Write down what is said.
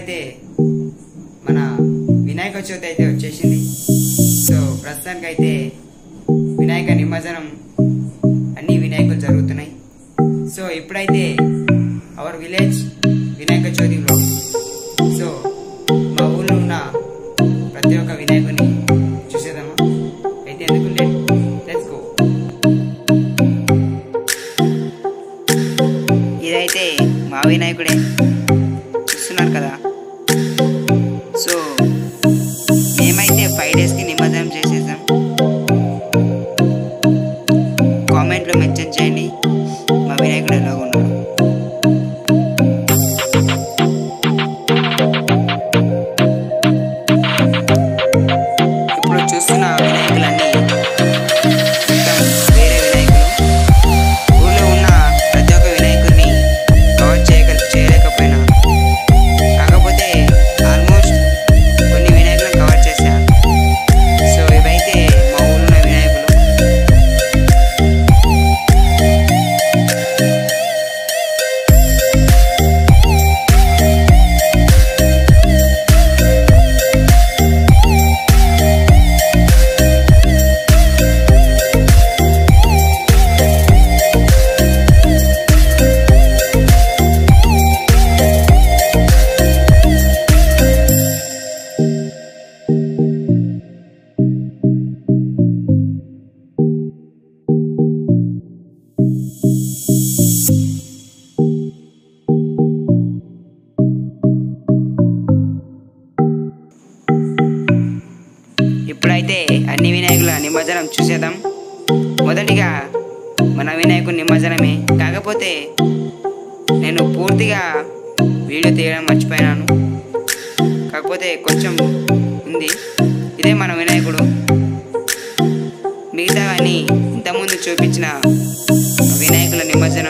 ఇప్పుడైతే మన వినాయక చవితి అయితే వచ్చేసింది సో ప్రస్తుతానికి అయితే వినాయక నిమజ్జనం అన్ని వినాయకులు జరుగుతున్నాయి సో ఇప్పుడైతే our village Vinayaka Chavithi vlog. So మా ఊళ్ళో ఉన్న ప్రతి ఒక్క వినాయకుని చూసేద్దామా అయితే ఎందుకు లేట్ లెట్స్ గో ఇదైతే మా వినాయకుడే చూస్తున్నారు కదా సో మేమైతే ఫైవ్ డేస్కి నిమజ్జనం చేసేసాం కామెంట్లో మెన్షన్ చేయండి మా వినాయకుడు ఎలాగ ఉన్నాడు ఇప్పుడు చూస్తున్న వినాయకులన్నీ మొత్తం వేరే వినాయకులు ఊళ్ళో ఉన్న ప్రతి ఒక్క వినాయకుడిని కవర్ చేయగల చేయలేకపోయినా కాకపోతే ఆల్మోస్ట్ కొన్ని వినాయకులను కవర్ చేశాను సో ఇవైతే మా ఊళ్ళో ఉన్న వినాయకులు ఇప్పుడైతే అన్ని వినాయకుల నిమజ్జనం చూసేద్దాం మొదటిగా మన వినాయకుడి నిమజ్జనమే కాకపోతే నేను పూర్తిగా వీడియో తీయడం మర్చిపోయినాను కాకపోతే కొంచెం ఉంది ఇదే మన వినాయకుడు మిగతా అని ఇంతకుముందు చూపించిన వినాయకుల నిమజ్జనం